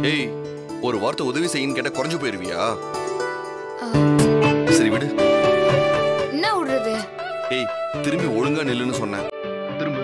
ஏய் ஒரு வார்த்தை உதவி செய்யுன்னு கேட்டா குறைஞ்சு போயிருவியா ஆ, சரி விடு என்ன விடுறது ஏய் திரும்பி ஒழுங்கா நில்லுன்னு சொன்னேன் திரும்ப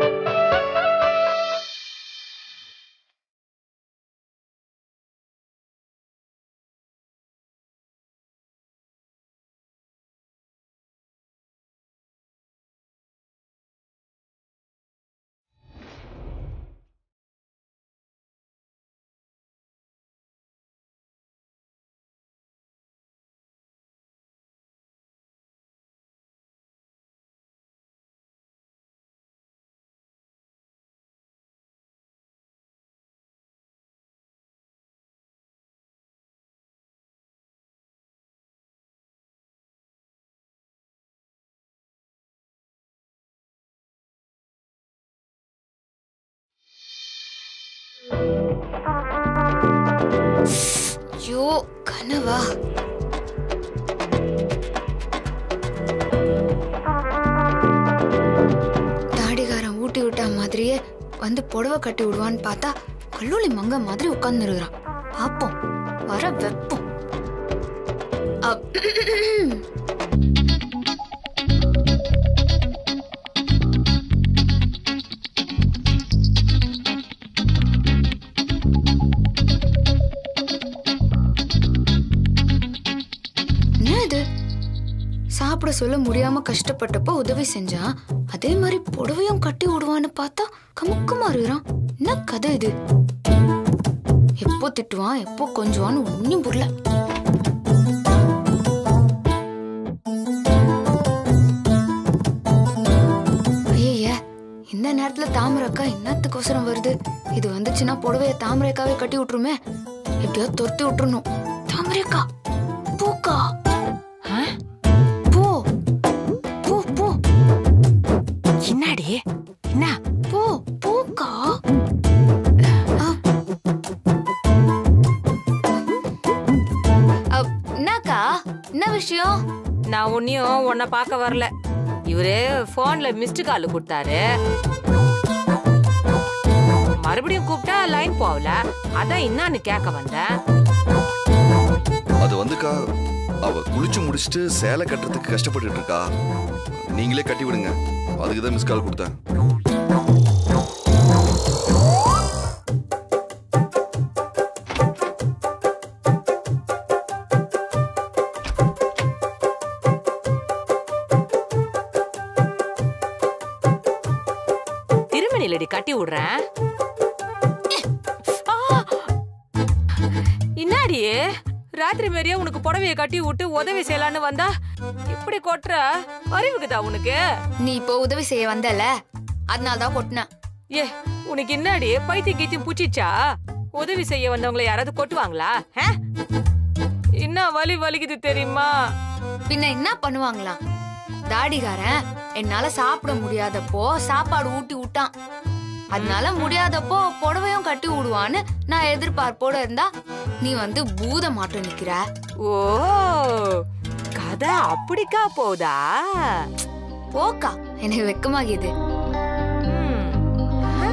ஐயோ கனவா தாடிகாரன் ஊட்டி விட்டா மாதிரியே வந்து புடவை கட்டி விடுவான்னு பார்த்தா கல்லூலி மங்க மாதிரி உட்கார்ந்து இருக்கிறான் பாப்போம் வர வெப்பம் அப்- என்ன இது சாப்பிட சொல்ல முடியாம கஷ்டப்பட்டப்போ உதவி செஞ்சான் அதே மாதிரி புடவையும் கட்டி விடுவான்னு பார்த்தா கமுக்கமா இருக்கிறான் என்ன கதை இது எப்போ திட்டுவான் எப்போ கொஞ்சுவான்னு ஒன்னும் புரியல ஐயய்ய இந்த நேரத்துல தாமரை அக்கா என்னத்துக்கோசரம் வருது இது வந்துச்சுன்னா புடவைய தாமரை அக்காவே கட்டி விட்டுருமே எப்படியாவது துரத்தி விட்டுறணும் தாமரை அக்கா பூக்கா போ போ போ என்னடி என்ன போ போக்கா ஆ. அப், என்னக்கா என்ன விஷயம் நான் உன்னையும் உன்னை பார்க்க வரல இவரு போன்ல மிஸ்டு கால் கொடுத்தாரு மறுபடியும் கூப்பிட்டா லைன் போகல அதான் என்னன்னு கேட்க வந்தேன் அது வந்துக்கா அவ குளிச்சு முடிச்சுட்டு சேலை கட்டுறதுக்கு கஷ்டப்பட்டுட்டு இருக்கா நீங்களே கட்டி விடுங்க அதுக்கு தான் மிஸ் கால் கொடுத்தேன் திருமணிலடி கட்டி விடுறேன் ஆ! என்னாடி ராத்திரி மாரியே உனக்கு புடவைய கட்டி விட்டு உதவி செய்யலான்னு வந்தா இப்படி கொட்டுற அறிவுக்குதா உனக்கு நீ இப்போ உதவி செய்ய வந்தல அதனால தான் கொட்டினேன் ஏ உனக்கு என்னடி பைத்தியம் கீத்தியம் பூச்சிச்சா உதவி செய்ய வந்தவங்களை யாராவது கொட்டுவாங்களா ஹே? என்ன வலி வலிக்குது தெரியுமா பின்ன என்ன பண்ணுவாங்களாம் தாடிகாரன் என்னால சாப்பிட முடியாதப்போ சாப்பாடு ஊட்டி விட்டான் அதனால முடியாதப்போ புடவையும் கட்டி விடுவான்னு நான் எதிர்பார்ப்போட இருந்தா நீ வந்து பூத மாட்டம் நிக்கிற ஓ கதை அப்படிக்கா போதா போக்கா எனக்கு வெக்கமாகிது ம். ஆ?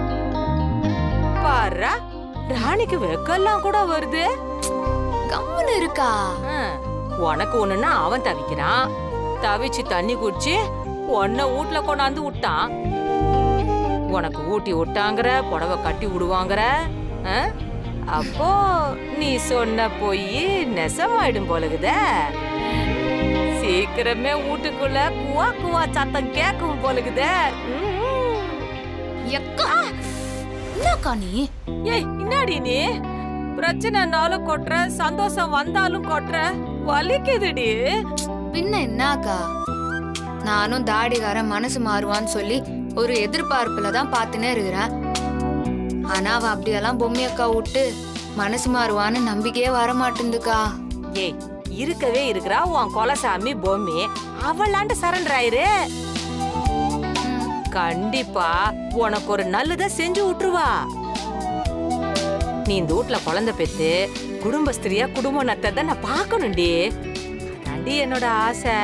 பாருடா ராணிக்கு வெக்கெல்லாம் கூட வருது கம்முன்னு இருக்கா ஆ, உனக்கு ஒண்ணுன்னா அவன் தவிக்கிறான் தவிச்சு தண்ணி குடிச்சு உன்னை வீட்ல கொண்டாந்து விட்டான் உனக்கு ஊட்டி விட்டாங்கற புடவை கட்டி விடுவாங்கற ஆ? அப்போ நீ சொன்ன போய் நெசமாயிடும் போலகுதே சீக்கிரமே வீட்டுக்குள்ள குவா குவா சத்தம் கேட்கும் போலகுதே ம். எக்கா என்னக்கா நீ ஏய் இன்னாடி நீ பிரச்சனைனாலும் கொட்டுற சந்தோஷம் வந்தாலும் கொட்டுற வலிக்குதுடி பின்ன என்னக்கா நானும் தாடிகாரன் மனசு மாறுவான்னு சொல்லி ஒரு எதிர்பார்ப்புல தான் பார்த்துனே இருக்கிறேன் ஆனா அவ அப்படியெல்லாம் பொம்மையக்கா விட்டு மனசு மாறுவான்னு நம்பிக்கையே வர மாட்டேங்குதுக்கா ஏய் இருக்கவே இருக்கிறா உன் கொலசாமி பொம்மி அவளாண்டு சரண்டர் ஆயிரு ம், கண்டிப்பா உனக்கு ஒரு நல்லதை செஞ்சு விட்டுருவா நீ இந்த வீட்ல குழந்தை பெத்து குடும்பஸ்திரியா குடும்ப நத்தத்தை நான் பார்க்கணும்டி அதாண்டி என்னோட ஆசை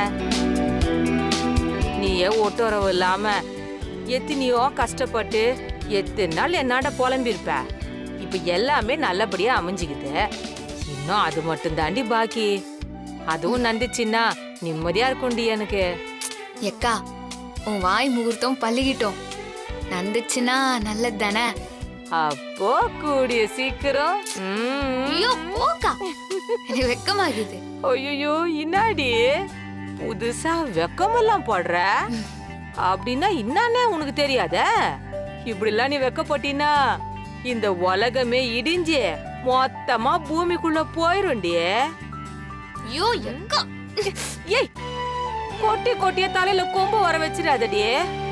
நீயே ஒட்டுறவு இல்லாம எத்தனையோ கஷ்டப்பட்டு எத்தனை நாள் என்னாட புலம்பிருப்ப இப்ப எல்லாமே நல்லபடியா அமைஞ்சுக்குது இன்னும் அது மட்டும் தாண்டி பாக்கி அதுவும் நந்துச்சுன்னா நிம்மதியா இருக்கும்டி எனக்கு எக்கா உன் வாய் முகூர்த்தம் பள்ளிக்கிட்டோம் நந்துச்சுன்னா நல்லது தானே அப்போ கூடிய சீக்கிரம் ம். ஐயோ போக்கா எனக்கு வெக்கமாகுது ஐயோ இன்னாடி புதுசா வெக்கமெல்லாம் போடுற அப்படின்னா என்னன்னே உனக்கு தெரியாதே இப்படிலாம் நீ வெக்கப்பட்டினா இந்த உலகமே இடிஞ்சு மொத்தமா பூமிக்குள்ள போயிரும்டி ஐயோ எக்கா ஏய் கொட்டி கொட்டிய தலையில கொம்பு வர வச்சிடாதடி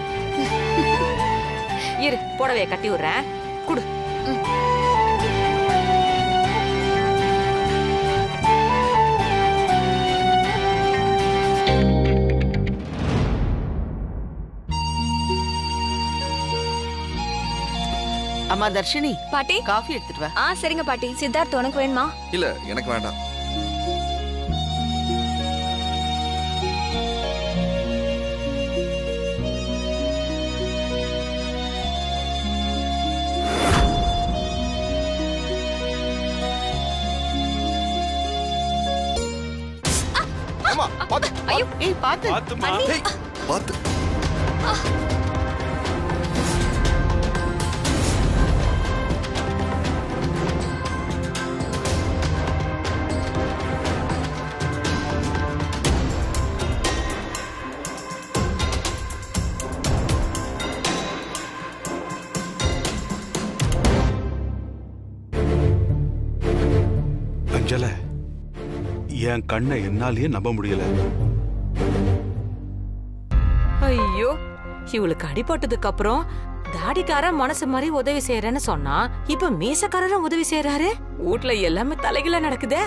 இரு புடவைய கட்டி விடுறேன் குடு அம்மா தர்ஷினி பாட்டி காஃபி எடுத்துட்டு வா ஆ சரிங்க பாட்டி சித்தார்த் உனக்கு வேணுமா இல்ல எனக்கு வேண்டாம் ஏம்மா, பாத்து, ஐயோ ஏய் பாத்து பாத்தும்மா. டேய், பாத்து அஞ்சல என் கண்ணை என்னாலேயே நம்ப முடியல ஐயோ இவளுக்கு அடிபட்டதுக்கு அப்புறம் தாடிக்காரன் மனசு மாதிரி உதவி செய்யறேன்னு சொன்னா இப்ப மீசக்காரரும் உதவி செய்யறாரு வீட்ல எல்லாமே தலைகீழ நடக்குதே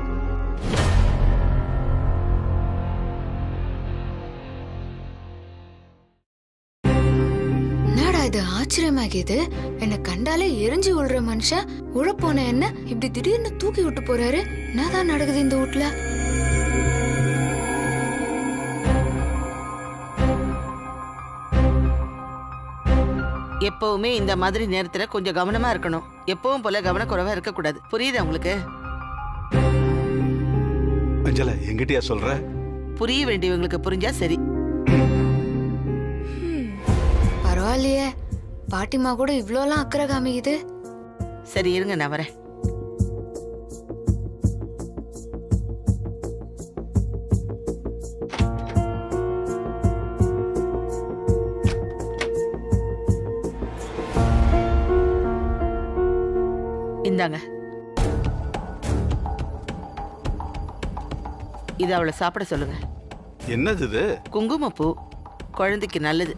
என்னடா இது ஆச்சரியமாகிது என்னை கண்டாலே எரிஞ்சு விழுற மனுஷன் உழப்போன என்ன இப்படி திடீர்னு தூக்கி விட்டு போறாரு என்னதான் நடக்குது இந்த வீட்ல எப்பவுமே இந்த மாதிரி நேரத்துல கொஞ்சம் கவனமா இருக்கணும் எப்பவும் போல கவனக்குறைவா இருக்க கூடாது புரியுதா உங்களுக்கு அஞ்சல எங்கிட்டயா சொல்ற புரிய வேண்டியவங்களுக்கு புரிஞ்சா சரி பரவாயில்லையே பாட்டிமா கூட இவ்ளோலாம் அக்கறை காமிக்குது சரி இருங்க நான் வரேன் இந்தாங்க இது அவளை சாப்பிட சொல்லுங்க என்னது இது குங்குமப்பூ குழந்தைக்கு நல்லது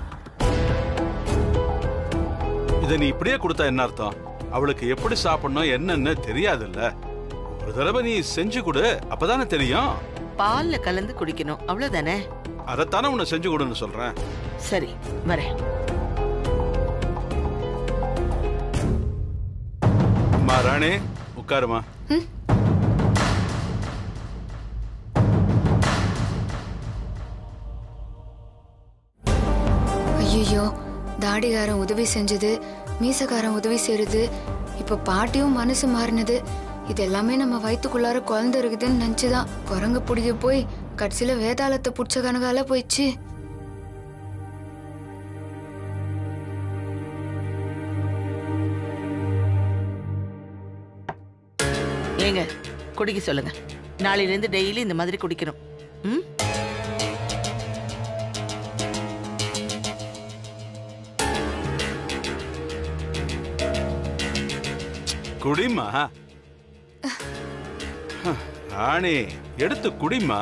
இதை நீ இப்படியே கொடுத்தா என்ன அர்த்தம் அவளுக்கு எப்படி சாப்பிடணும் என்னன்னு தெரியாதுல்ல ஒரு தடவை நீ செஞ்சு கொடு அப்பதானே தெரியும் பால்ல கலந்து குடிக்கணும் அவ்வளவுதானே அதைத்தானே உன்னை செஞ்சு கொடுன்னு சொல்றேன் சரி வரேன் அம்மா ராணி உட்காருமா ஐயோ தாடிகாரன் உதவி செஞ்சது மீசக்காரன் உதவி செய்யறது இப்ப பாட்டியும் மனசு மாறினது இது எல்லாமே நம்ம வயித்துக்குள்ளார குழந்தை இருக்குதுன்னு நினைச்சுதான் குரங்கு பிடிக்க போய் கடைசியில வேதாளத்தை புடிச்ச கணக்கால போயிடுச்சு ஏங்க குடிக்க சொல்லுங்க நாளையில இருந்து டெய்லி இந்த மாதிரி குடிக்கணும் ம் குடிமா ராணி எடுத்து குடிமா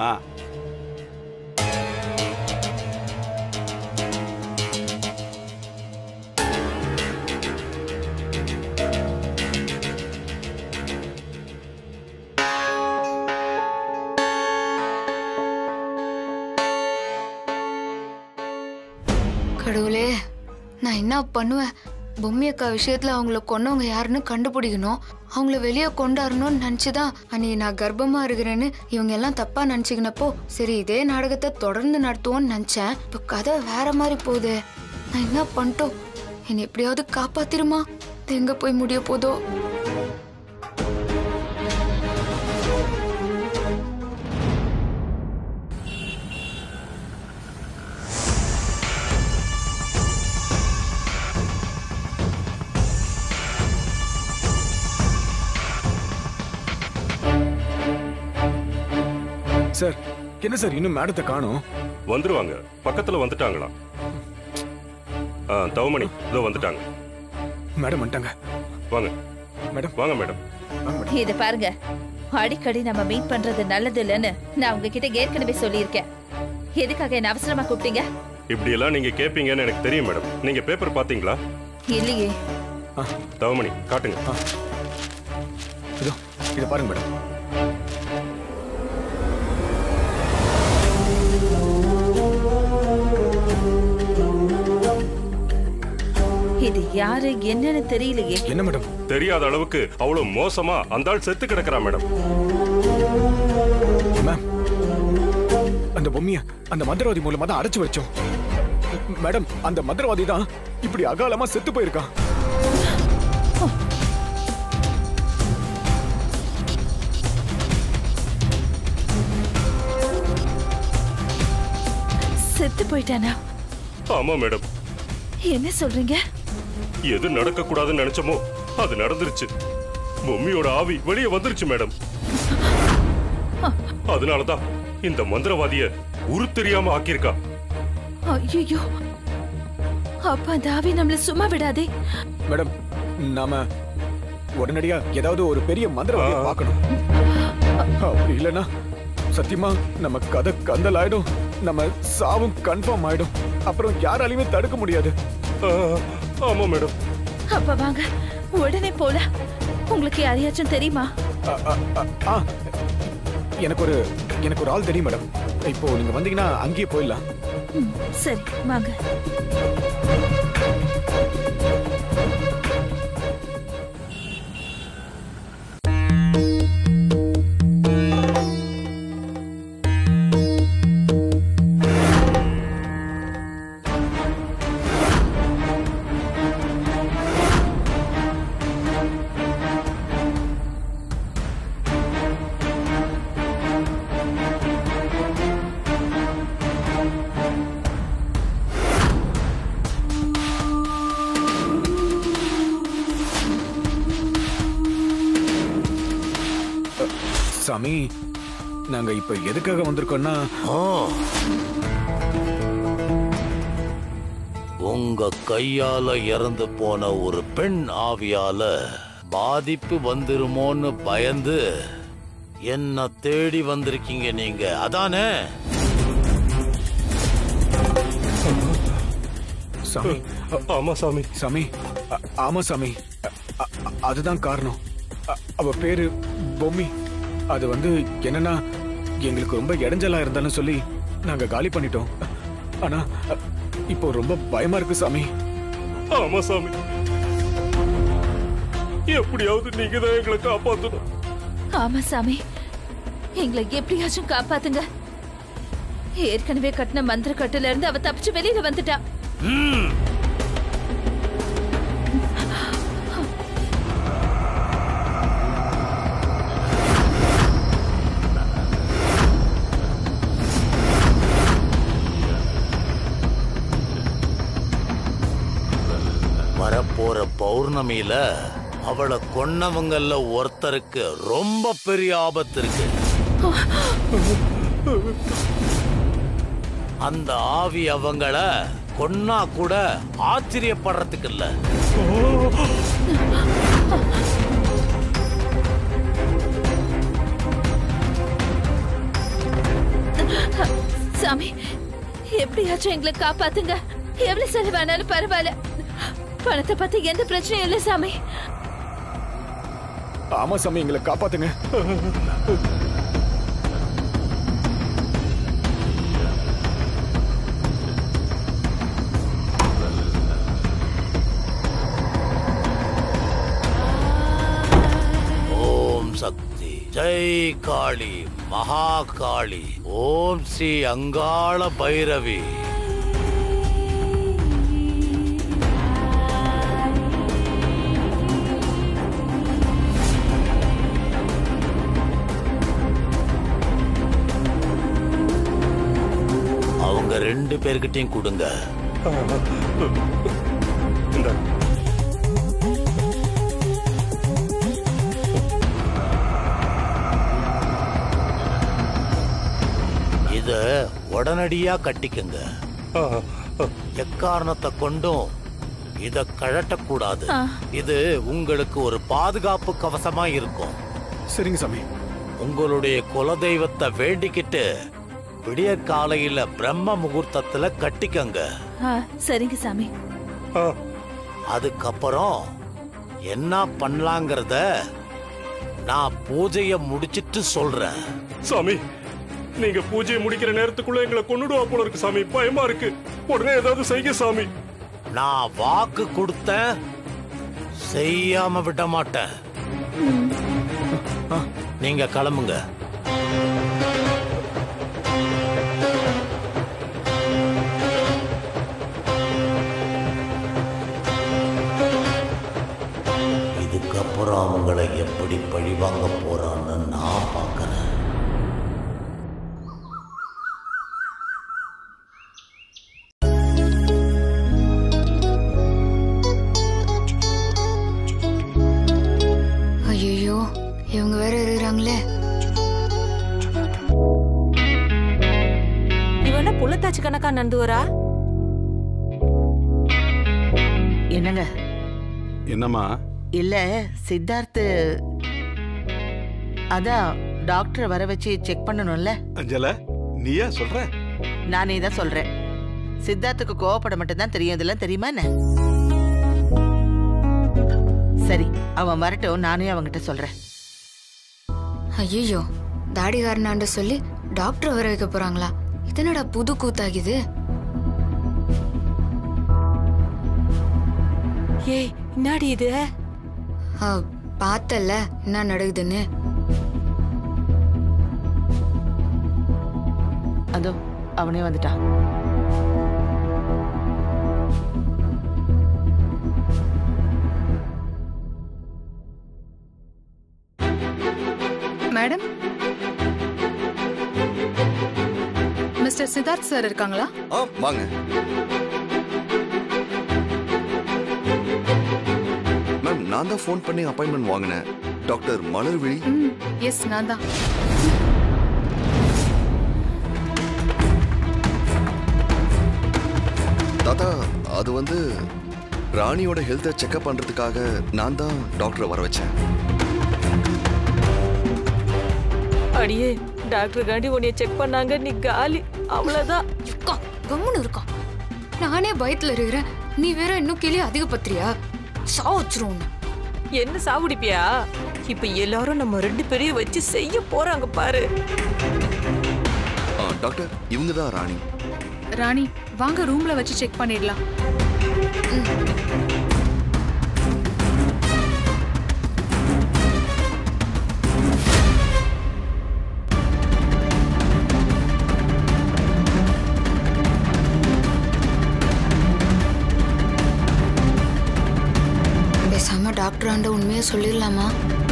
கடவுளே நான் என்ன பண்ணுவேன் பொம்மி அக்கா விஷயத்துல அவங்கள கொன்னவங்க யாருன்னு கண்டுபிடிக்கணும் அவங்கள வெளியே கொண்டாடணும்னு நினைச்சுதான் அன்னைக்கு நான் கர்ப்பமா இருக்கிறேன்னு இவங்க எல்லாம் தப்பா நினைச்சுக்கினப்போ சரி இதே நாடகத்தை தொடர்ந்து நடத்துவோம்னு நினைச்சேன் இப்ப கதை வேற மாதிரி போகுதே நான் என்ன பண்ணிட்டோம் என்னை எப்படியாவது காப்பாத்திருமா இது எங்க போய் முடிய போதோ சார் என்ன சார் இன்னும் மேடத்தை காணோம் வந்துருவாங்க பக்கத்துல வந்துட்டாங்களா ஆ தவமணி இதோ வந்துட்டாங்க மேடம் வந்துட்டாங்க வாங்க மேடம் வாங்க மேடம் வாங்க மேடம் இத பாருங்க அடிக்கடி நம்ம மீட் பண்றது நல்லது இல்லைன்னு நான் உங்ககிட்ட ஏற்கனவே சொல்லியிருக்கேன் எதுக்காக என்ன அவசரமா கூப்பிட்டீங்க இப்படி எல்லாம் நீங்க கேப்பீங்கன்னு எனக்கு தெரியும் மேடம் நீங்க பேப்பர் பாத்தீங்களா இல்லையே தவமணி காட்டுங்க இதோ இதை பாருங்க மேடம் இது யாரு என்னன்னு தெரியலையே என்ன மேடம் தெரியாத அளவுக்கு அவ்வளவு மோசமா அந்த ஆள் செத்து கிடக்குறா மேடம் மேம் அந்த பொம்மிய அந்த மந்திரவாதி மூலமா தான் அடைச்சு வச்சோம் மேடம் அந்த மந்திரவாதி தான் இப்படி அகாலமா செத்து போயிருக்கான் செத்து போயிட்டானா ஆமா மேடம் என்ன சொல்றீங்க எது நடக்க கூடாதுன்னு நினைச்சோமோ அது நடந்துருச்சு பொம்மியோட ஆவி வெளியே வந்துருச்சு மேடம் அதனாலதான் இந்த மந்திரவாதிய உரு தெரியாம ஆக்கியிருக்கா ஐயோ அப்ப அந்த ஆவி நம்மள சும்மா விடாதே மேடம் நாம உடனடியா ஏதாவது ஒரு பெரிய மந்திரவாதியை ஆ. பார்க்கணும் அப்படி இல்லைன்னா சத்தியமா நம்ம கதை கந்தல் ஆயிடும் நம்ம சாவும் கன்ஃபார்ம் ஆயிடும் அப்புறம் யாராலையுமே தடுக்க முடியாது ஆ, ஆமா மேடம் அப்ப வாங்க உடனே போலாம் உங்களுக்கு யாரையாச்சும் தெரியுமா அ, அ, அ, ஆ எனக்கு ஒரு எனக்கு ஒரு ஆள் தெரியும் மேடம் இப்போ நீங்க வந்தீங்கன்னா அங்கேயே போயிடலாம் ம், சரி வாங்க சாமி நாங்க இப்ப எதுக்காக வந்திருக்கோம்னா உங்க கையால இறந்து போன ஒரு பெண் ஆவியால பாதிப்பு வந்துருமோன்னு பயந்து என்ன தேடி வந்திருக்கீங்க நீங்க அதானே சாமி ஆமா சாமி சாமி அ- ஆமா சாமி அ- அ- அதுதான் காரணம் அ- அவ பேரு பொம்மி அது வந்து என்னன்னா எங்களுக்கு ரொம்ப இடைஞ்சலா இருந்தாலும் சொல்லி நாங்க காலி பண்ணிட்டோம் ஆனா அ, இப்போ ரொம்ப பயமா இருக்கு சாமி ஆமா சாமி எப்படியாவது நீங்க தான் எங்களை காப்பாத்தணும் ஆமா சாமி எங்களை எப்படியாச்சும் காப்பாத்துங்க ஏற்கனவே கட்டின மந்திர கட்டுல இருந்து அவ தப்பிச்சு வெளியில வந்துட்டா வரப்போற பௌர்ணமியில அவளை கொன்னவங்கல்ல ஒருத்தருக்கு ரொம்ப பெரிய ஆபத்து இருக்கு அந்த ஆவி அவங்கள கொன்னா கூட ஆச்சரியப்படுறதுக்கு இல்ல சாமி எப்படியாச்சும் எங்களை காப்பாத்துங்க எவ்வளவு செலவானாலும் பரவாயில்ல பணத்தை பத்தி எந்த பிரச்சனையும் இல்ல சாமி ஆமா சாமி எங்களை காப்பாத்துங்க ஓம் சக்தி ஜெய் காளி மகா காளி ஓம் ஸ்ரீ அங்காள பைரவி ரெண்டு பேர்கிட்டயும் கொடுங்க இந்த இத உடனடியா கட்டிக்கங்க எக்காரணத்தை கொண்டும் இத கழட்டக்கூடாது இது உங்களுக்கு ஒரு பாதுகாப்பு கவசமா இருக்கும் சரிங்க சாமி உங்களுடைய குலதெய்வத்தை வேண்டிக்கிட்டு விடிய காலையில பிரம்ம முகூர்த்தத்துல கட்டிக்கங்க ஆ, சரிங்க சாமி அதுக்கப்புறம் என்ன பண்ணலாங்கிறத நான் பூஜைய முடிச்சிட்டு சொல்றேன் சாமி நீங்க பூஜையை முடிக்கிற நேரத்துக்குள்ள எங்களை கொன்னுடுவா போல இருக்கு சாமி பயமா இருக்கு உடனே ஏதாவது செய்ய சாமி நான் வாக்கு கொடுத்தேன் செய்யாம விட மாட்டேன் நீங்க கிளம்புங்க இதுக்கப்புறம் அவங்களை எப்படி பழிவாங்க போறான்னு நான் பார்க்கறேன் ஐயோ இவங்க வேற இருக்கிறாங்களே இவன புள்ளத்தாச்சி கணக்கா நடந்து வரா என்னங்க என்னம்மா இல்ல சித்தார்த்து அதான் டாக்டரை வர வச்சு செக் பண்ணணும்ல அஞ்சல நீயா சொல்ற நானே தான் சொல்றேன் சித்தார்த்துக்கு கோவப்பட மட்டும் தான் தெரியும் இதெல்லாம் தெரியுமா என்ன சரி அவன் வரட்டும் நானே அவன்கிட்ட சொல்றேன் ஐயோ தாடிகாரனாண்ட சொல்லி டாக்டர் வர வைக்க போறாங்களா இதனடா புது கூத்தாகுது ஏய் என்னடி இது ஆ, பார்த்தல்ல என்ன நடக்குதுன்னு அதோ அவனே வந்துட்டான் மேடம் மிஸ்டர் சித்தார்த் சார் இருக்காங்களா ஆ வாங்க மேம் நான் தான் ஃபோன் பண்ணி அப்பாயின்மெண்ட் வாங்கினேன் டாக்டர் மலர்விழி ம் எஸ் நான் தான் தாத்தா அது வந்து ராணியோட ஹெல்த்தை செக்அப் பண்றதுக்காக நான் தான் டாக்டரை வர வச்சேன் அடியே டாக்டர் காண்டி உன்னைய செக் பண்ணாங்க நீ காலி அவ்வளவுதான் இருக்கா கம்முன்னு இருக்கான் நானே பயத்துல இருக்கிறேன் நீ வேற இன்னும் கிளி அதிகப்படுத்துறியா சா வச்சிரும் உன்னை. என்ன சாவுடிப்பியா இப்ப எல்லாரும் நம்ம ரெண்டு பேரையும் வச்சு செய்ய போறாங்க பாரு ஆ, டாக்டர் இவங்க தான் ராணி ராணி வாங்க ரூம்ல வச்சு செக் பண்ணிடலாம் பேசாம டாக்டர் ஆண்ட உண்மையை சொல்லிடலாமா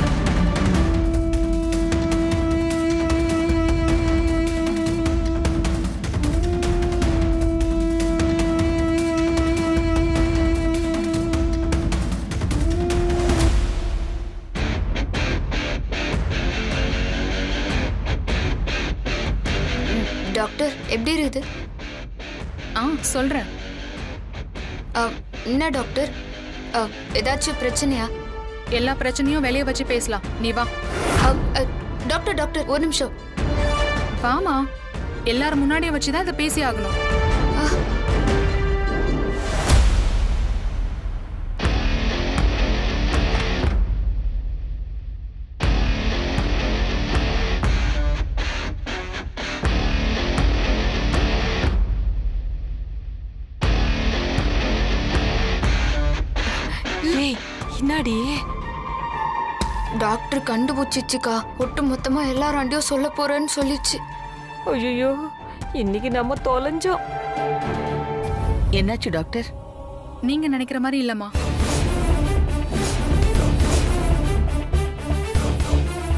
டாக்டர் எப்படி இருக்குது ஆ சொல்றேன் அ, என்ன டாக்டர் அ, ஏதாச்சும் பிரச்சனையா எல்லா பிரச்சனையும் வெளியே வச்சு பேசலாம் நீ வா அ, அ, டாக்டர் டாக்டர் ஒரு நிமிஷம் வாமா எல்லாரும் முன்னாடியே வச்சு தான் இதை பேசி ஆகணும் ஏய் என்னடி டாக்டர் கண்டுபிடிச்சிச்சுக்கா ஒட்டு மொத்தமா எல்லாராண்டியும் சொல்ல போறேன்னு சொல்லிச்சு ஐயோ இன்னைக்கு நம்ம தொலைஞ்சோம் என்னாச்சு டாக்டர் நீங்க நினைக்கிற மாதிரி இல்லம்மா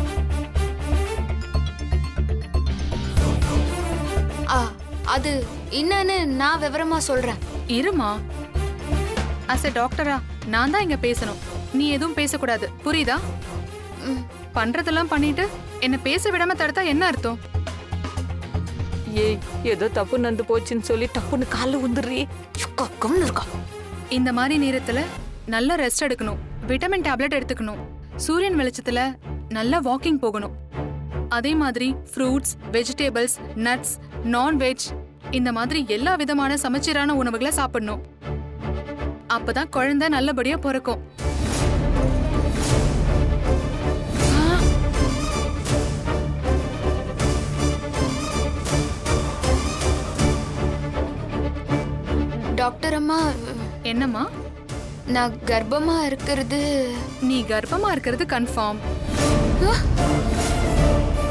ஆ, அது என்னன்னு நான் விவரமா சொல்றேன் இருமா அஸ் எ டாக்டரா நான் தான் இங்க பேசணும் நீ எதுவும் பேசக்கூடாது புரியுதா பண்றதெல்லாம் பண்ணிட்டு என்ன பேச விடாம தடுத்தா என்ன அர்த்தம் ஏய் ஏதோ தப்பு நடந்து போச்சுன்னு சொல்லி டப்புன்னு கால்ல உந்துடுறி கம்னு இருக்கா இந்த மாதிரி நேரத்துல நல்ல ரெஸ்ட் எடுக்கணும் விட்டமின் டேப்லெட் எடுத்துக்கணும் சூரியன் வெளிச்சத்துல நல்லா வாக்கிங் போகணும் அதே மாதிரி ஃப்ரூட்ஸ் வெஜிடபிள்ஸ் நட்ஸ் நான்வெஜ் இந்த மாதிரி எல்லா விதமான சமச்சீரான உணவுகளை சாப்பிடணும் அப்பதான் குழந்தை நல்லபடியா பிறக்கும் டாக்டர் அம்மா என்னம்மா நான் கர்ப்பமா இருக்கிறது நீ கர்ப்பமா இருக்கிறது கன்ஃபார்ம்